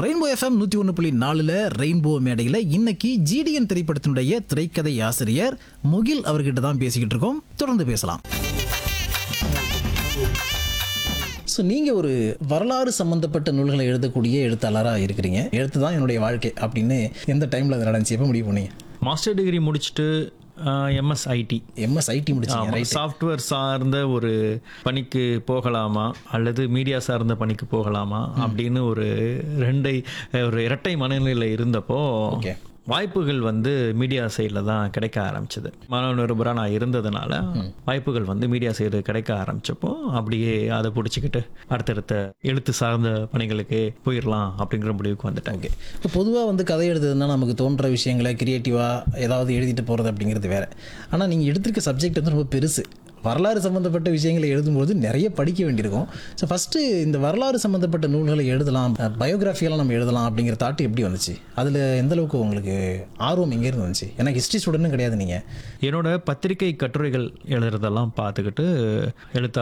rainbow FM நூற்றி ஒன்று புள்ளி நாலில் ரெயின்போ மேடையில் இன்னைக்கு ஜிடிஎன் திரைப்படத்தினுடைய திரைக்கதை ஆசிரியர் முகில் அவர்கிட்ட தான் பேசிக்கிட்டு இருக்கோம் தொடர்ந்து பேசலாம் ஸோ நீங்கள் ஒரு வரலாறு சம்மந்தப்பட்ட நூல்களை எழுதக்கூடிய எழுத்தாளராக இருக்கிறீங்க எழுத்து தான் என்னுடைய வாழ்க்கை அப்படின்னு எந்த டைமில் அது நடந்துச்சு எப்போ முடிவு பண்ணீங்க மாஸ்டர் டிகிரி முடிச்சுட்டு எம்எஸ் ஐடி எம்எஸ் ஐடி முடிச்சீங்க ரைட் சாஃப்ட்வேர் சார்ந்த ஒரு பணிக்கு போகலாமா அல்லது மீடியா சார்ந்த பணிக்கு போகலாமா அப்படின்னு ஒரு ரெண்டை ஒரு இரட்டை மனநிலையில் இருந்தப்போ ஓகே வாய்ப்புகள் வந்து மீடியா சைடில் தான் கிடைக்க ஆரம்பிச்சது மாணவ நிருபராக நான் இருந்ததுனால வாய்ப்புகள் வந்து மீடியா சைடு கிடைக்க ஆரம்பிச்சப்போ அப்படியே அதை பிடிச்சிக்கிட்டு அடுத்தடுத்த எழுத்து சார்ந்த பணிகளுக்கு போயிடலாம் அப்படிங்கிற முடிவுக்கு வந்துட்டேன் ஓகே இப்போ பொதுவாக வந்து கதை எழுதுறதுனா நமக்கு தோன்ற விஷயங்களை கிரியேட்டிவாக ஏதாவது எழுதிட்டு போகிறது அப்படிங்கிறது வேற ஆனால் நீங்கள் எடுத்திருக்க சப்ஜெக்ட் வந்து ரொம்ப பெருசு வரலாறு சம்மந்தப்பட்ட விஷயங்களை எழுதும்போது நிறைய படிக்க வேண்டியிருக்கும் ஸோ ஃபஸ்ட்டு இந்த வரலாறு சம்மந்தப்பட்ட நூல்களை எழுதலாம் பயோகிராஃபியெல்லாம் நம்ம எழுதலாம் அப்படிங்கிற தாட்டு எப்படி வந்துச்சு அதில் எந்த அளவுக்கு உங்களுக்கு ஆர்வம் எங்கேருந்து வந்துச்சு ஏன்னா ஹிஸ்ட்ரி ஸ்டூடெண்ட்டும் கிடையாது நீங்கள் என்னோட பத்திரிகை கட்டுரைகள் எழுதுறதெல்லாம் பார்த்துக்கிட்டு எழுத்தாளர்